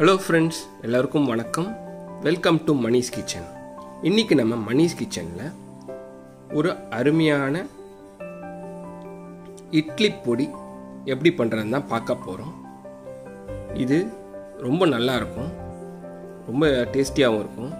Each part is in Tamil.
ஹலோ ஃப்ரெண்ட்ஸ் எல்லாருக்கும் வணக்கம் வெல்கம் டு மணிஸ் கிச்சன் இன்றைக்கி நம்ம மணிஸ் கிச்சனில் ஒரு அருமையான இட்லி பொடி எப்படி பண்ணுறதுன்னு தான் பார்க்க போகிறோம் இது ரொம்ப நல்லா இருக்கும் ரொம்ப டேஸ்டியாகவும் இருக்கும்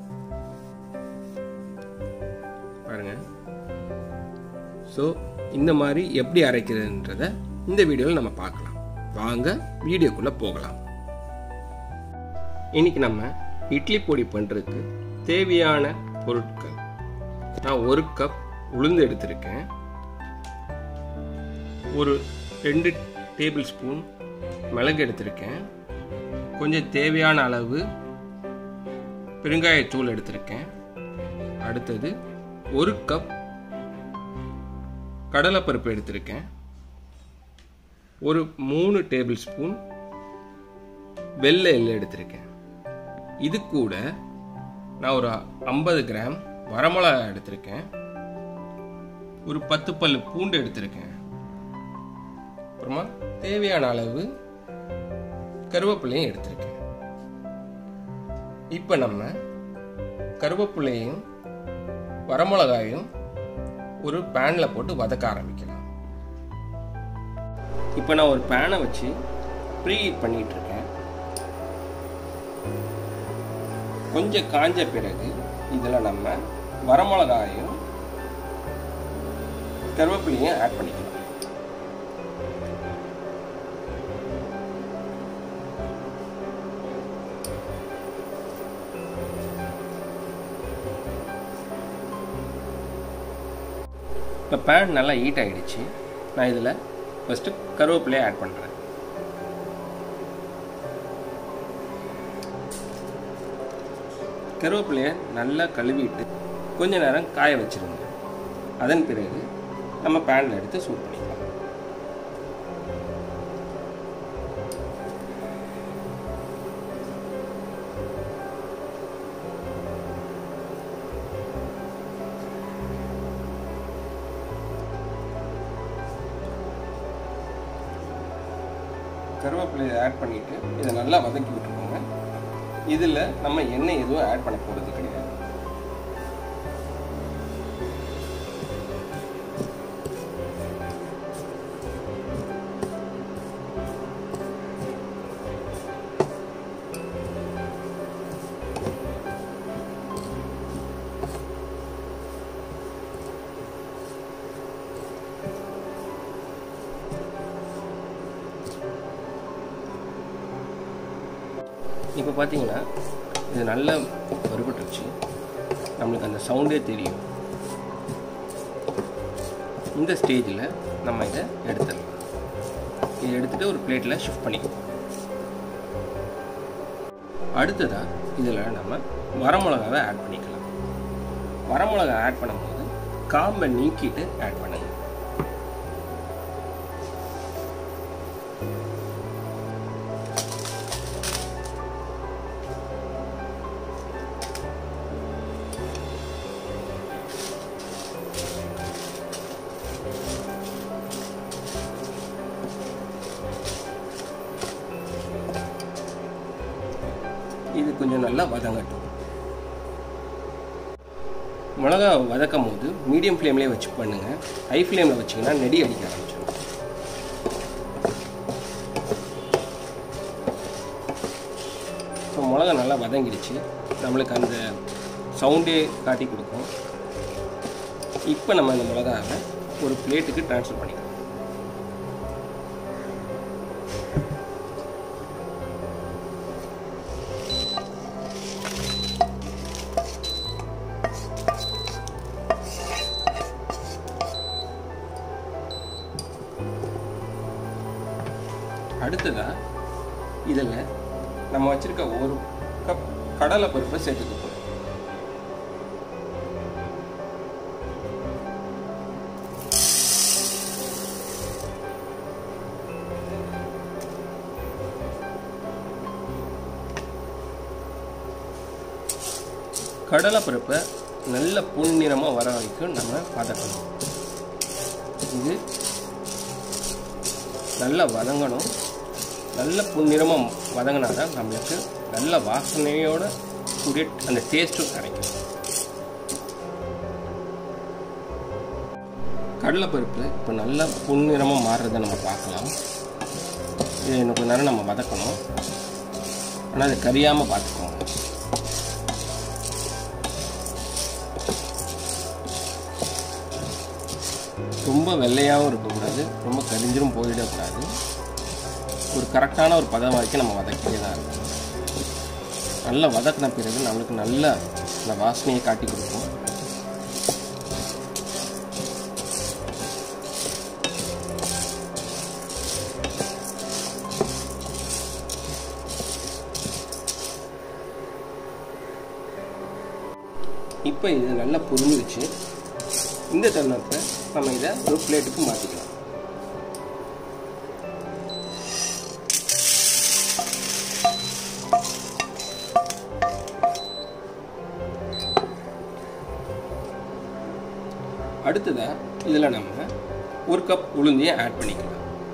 பாருங்கள் ஸோ இந்த மாதிரி எப்படி அரைக்கிறதுன்றத இந்த வீடியோவில் நம்ம பார்க்கலாம் வாங்க வீடியோக்குள்ளே போகலாம் இன்னைக்கு நம்ம இட்லி பொடி பண்ணுறதுக்கு தேவையான பொருட்கள் நான் ஒரு கப் உளுந்து எடுத்திருக்கேன் ஒரு ரெண்டு டேபிள் ஸ்பூன் மிளகு எடுத்திருக்கேன் கொஞ்சம் தேவையான அளவு பெருங்காயத்தூள் எடுத்திருக்கேன் அடுத்தது ஒரு கப் கடலைப்பருப்பு எடுத்திருக்கேன் ஒரு மூணு டேபிள் ஸ்பூன் வெள்ளை எள்ளு எடுத்திருக்கேன் இது கூட நான் ஒரு ஐம்பது கிராம் வரமிளகா எடுத்திருக்கேன் ஒரு பத்து பல் பூண்டு எடுத்திருக்கேன் அப்புறமா தேவையான அளவு கருவேப்பிலையும் எடுத்திருக்கேன் இப்போ நம்ம கருவேப்பிலையும் வரமிளகாயும் ஒரு பேனில் போட்டு வதக்க ஆரம்பிக்கலாம் இப்போ நான் ஒரு பேனை வச்சு ப்ரீ ஹீட் பண்ணிட்டு இருக்கேன் கொஞ்சம் காஞ்ச பிறகு இதில் நம்ம வரமிளகாயும் கருவேப்பிலையும் ஆட் பண்ணிக்கலாம் இப்போ பேன் நல்லா ஹீட் ஆகிடுச்சு நான் இதில் ஃபஸ்ட்டு கருவேப்பிலையை ஆட் பண்ணுறேன் கருவேப்பிலையை நல்லா கழுவிட்டு கொஞ்ச நேரம் காய வச்சுருங்க அதன் பிறகு நம்ம பேனில் எடுத்து சூட் பண்ணிக்கலாம் கருவேப்பிலையை ஆட் பண்ணிவிட்டு இதை நல்லா வதக்கி விட்டுக்கோங்க இதில் நம்ம எண்ணெய் எதுவும் ஆட் பண்ண போகிறது கிடையாது இப்போ பார்த்தீங்கன்னா இது நல்லா வறுபட்டுருச்சு நம்மளுக்கு அந்த சவுண்டே தெரியும் இந்த ஸ்டேஜில் நம்ம இதை எடுத்துடலாம் இதை எடுத்துகிட்டு ஒரு பிளேட்டில் ஷிஃப்ட் பண்ணிக்குவோம் அடுத்ததாக இதில் நம்ம வரமிளகாவை ஆட் பண்ணிக்கலாம் வரமிளகா ஆட் பண்ணும்போது காம்பை நீக்கிட்டு ஆட் பண்ணுங்க இது கொஞ்சம் நல்லா வதங்கட்டும் மிளகா வதக்கும் போது மீடியம் ஃப்ளேம்லேயே வச்சு பண்ணுங்கள் ஹை ஃப்ளேமில் வச்சிங்கன்னா நெடி அடிக்க ஆரம்பிச்சிடும் இப்போ மிளகா நல்லா வதங்கிடுச்சு நம்மளுக்கு அந்த சவுண்டே காட்டி கொடுக்கும் இப்போ நம்ம இந்த மிளகாவை ஒரு பிளேட்டுக்கு ட்ரான்ஸ்ஃபர் பண்ணிக்கலாம் அடுத்ததாக இதில் நம்ம வச்சுருக்க ஒரு கப் கடலை பருப்பை சேர்த்துக்க போகிறோம் கடலை பருப்பை நல்ல பொன்னிறமாக வர வரைக்கும் நம்ம வதக்கணும் இது நல்லா வதங்கணும் நல்ல பொன்னிறமாக வதங்கினா தான் நம்மளுக்கு நல்ல வாசனையோட கூடிய அந்த டேஸ்ட்டும் கிடைக்கும் கடலைப்பருப்பு இப்போ நல்லா பொன்னிறமாக மாறுறதை நம்ம பார்க்கலாம் இது இன்னும் கொஞ்ச நேரம் நம்ம வதக்கணும் ஆனால் அது கரியாமல் பார்த்துக்கோங்க ரொம்ப வெள்ளையாகவும் இருக்கக்கூடாது ரொம்ப கரிஞ்சிரும் போயிடக்கூடாது ஒரு கரெக்டான ஒரு பதம் வரைக்கும் நம்ம வதக்கிட்டே தான் இருக்கணும் நல்லா வதக்கின பிறகு நம்மளுக்கு நல்ல அந்த வாசனையை காட்டி கொடுக்கும் இப்போ இது நல்லா புரிஞ்சிருச்சு இந்த தருணத்தை நம்ம இதை ஒரு பிளேட்டுக்கு மாற்றிக்கலாம் அடுத்ததாக இதில் நம்ம ஒரு கப் உளுந்தையை ஆட் பண்ணிக்கலாம்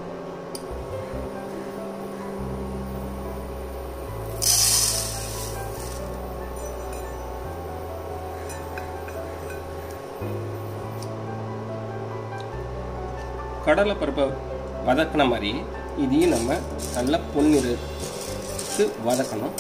கடலை பருப்பை வதக்கின மாதிரி இதையும் நம்ம நல்லா பொன்னிறத்து வதக்கணும்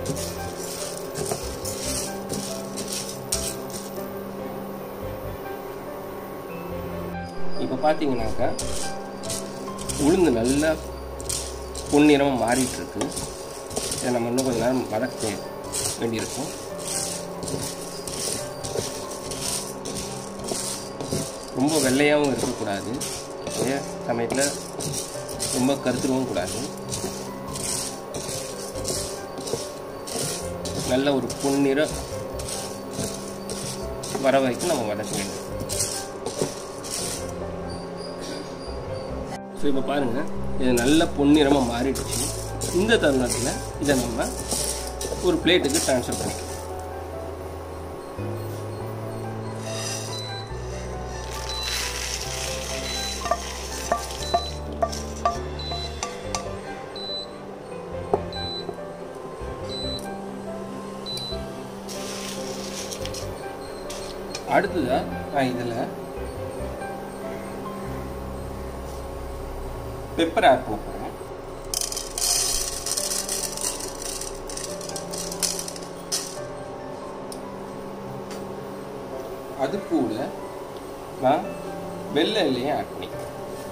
இப்போ பார்த்தீங்கன்னாக்கா உளுந்து நல்லா பொன்னிறமாக மாறிட்டு இருக்கு இதை நம்ம இன்னும் கொஞ்சம் நேரம் வதக்க வேண்டியிருக்கும் ரொம்ப வெள்ளையாகவும் இருக்கக்கூடாது அதே சமயத்தில் ரொம்ப கருத்துருவும் கூடாது நல்ல ஒரு பொன்னிற வர வரைக்கும் நம்ம வதக்க வேண்டும் ஸோ இப்போ பாருங்கள் இது நல்ல பொன்னிறமாக மாறிடுச்சு இந்த தருணத்தில் இதை நம்ம ஒரு பிளேட்டுக்கு ட்ரான்ஸ்ஃபர் பண்ணிக்கலாம் அடுத்ததாக நான் இதில் பெப்பர் ஆட் பண்ண போகிறேன் அது கூட நான் வெள்ளை எல்லையும் ஆட் பண்ணிக்கிறேன்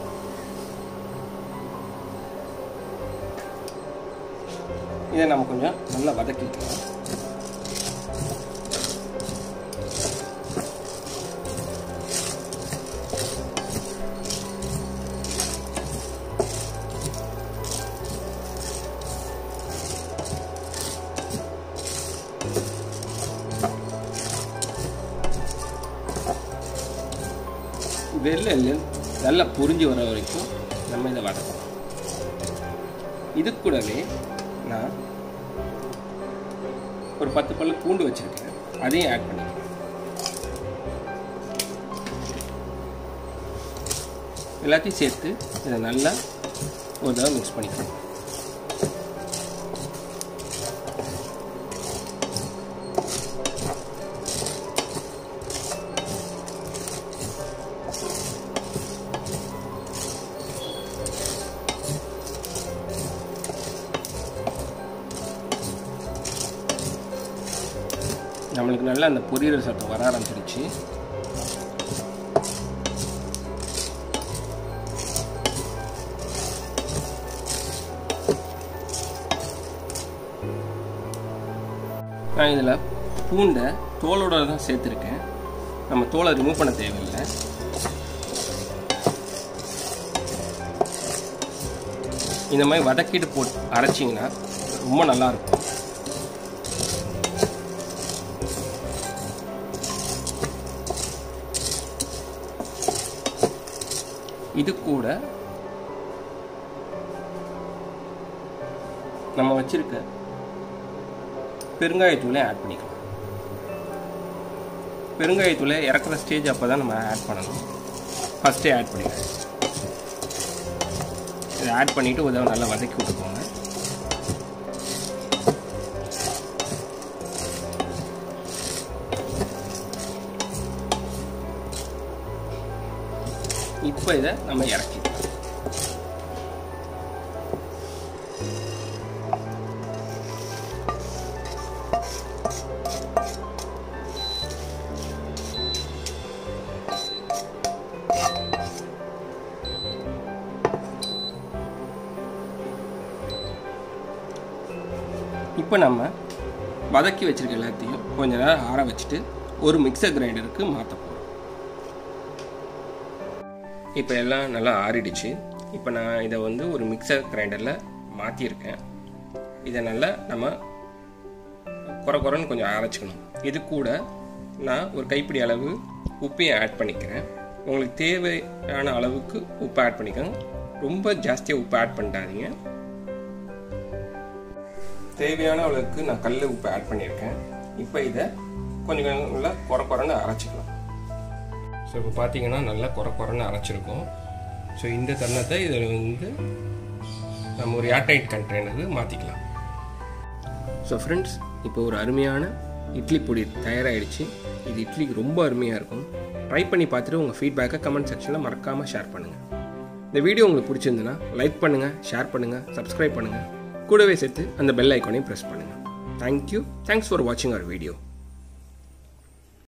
இதை நம்ம கொஞ்சம் நல்லா வதக்கிக்கலாம் வெள்ளை நல்லா புரிஞ்சு வர வரைக்கும் நம்ம இதை வதக்கணும் இது கூடவே நான் ஒரு பத்து பல்லு பூண்டு வச்சுருக்கேன் அதையும் ஆட் பண்ணிக்கிறேன் எல்லாத்தையும் சேர்த்து இதை நல்லா ஒரு தடவை மிக்ஸ் பண்ணிக்கணும் நம்மளுக்கு நல்லா அந்த பொரியல் சத்தம் வர ஆரம்பிச்சிருச்சு நான் இதில் பூண்டை தோலோட தான் சேர்த்துருக்கேன் நம்ம தோலை ரிமூவ் பண்ண தேவையில்லை இந்த மாதிரி வதக்கிட்டு போட்டு அரைச்சிங்கன்னா ரொம்ப நல்லாயிருக்கும் இது கூட நம்ம வச்சிருக்க பெருங்காயத்தூளை ஆட் பண்ணிக்கலாம் பெருங்காயத்தூளை இறக்குற ஸ்டேஜ் அப்போ தான் நம்ம ஆட் பண்ணணும் ஃபஸ்ட்டே ஆட் பண்ணிக்கலாம் இதை ஆட் பண்ணிவிட்டு ஒரு தடவை நல்லா வதக்கி விட்டுக்கோங்க இப்போ இதை நம்ம இறக்கிக்கலாம் இப்போ நம்ம வதக்கி வச்சிருக்க எல்லாத்தையும் கொஞ்ச நேரம் ஆற வச்சுட்டு ஒரு மிக்சர் கிரைண்டருக்கு மாற்ற போகிறோம் இப்போ எல்லாம் நல்லா ஆறிடுச்சு இப்போ நான் இதை வந்து ஒரு மிக்சர் கிரைண்டரில் மாற்றியிருக்கேன் இதை நல்லா நம்ம குறை குறைன்னு கொஞ்சம் அரைச்சிக்கணும் இது கூட நான் ஒரு கைப்பிடி அளவு உப்பையும் ஆட் பண்ணிக்கிறேன் உங்களுக்கு தேவையான அளவுக்கு உப்பு ஆட் பண்ணிக்கோங்க ரொம்ப ஜாஸ்தியாக உப்பு ஆட் பண்ணிட்டாதீங்க தேவையான அளவுக்கு நான் கல் உப்பு ஆட் பண்ணியிருக்கேன் இப்போ இதை கொஞ்சம் கொஞ்சம் நல்லா குறை குறைன்னு அரைச்சிக்கலாம் ஸோ இப்போ பார்த்தீங்கன்னா நல்லா குறை குறைன்னு அரைச்சிருக்கோம் ஸோ இந்த தருணத்தை இதில் வந்து நம்ம ஒரு ஏர்டைட் கண்டெய்னருக்கு மாற்றிக்கலாம் ஸோ ஃப்ரெண்ட்ஸ் இப்போ ஒரு அருமையான இட்லி பொடி தயாராகிடுச்சு இது இட்லிக்கு ரொம்ப அருமையாக இருக்கும் ட்ரை பண்ணி பார்த்துட்டு உங்கள் ஃபீட்பேக்கை கமெண்ட் செக்ஷனில் மறக்காமல் ஷேர் பண்ணுங்கள் இந்த வீடியோ உங்களுக்கு பிடிச்சிருந்துன்னா லைக் பண்ணுங்கள் ஷேர் பண்ணுங்கள் சப்ஸ்கிரைப் பண்ணுங்கள் கூடவே சேர்த்து அந்த பெல் ஐக்கானையும் ப்ரெஸ் பண்ணுங்கள் தேங்க்யூ தேங்க்ஸ் ஃபார் வாட்சிங் அவர் வீடியோ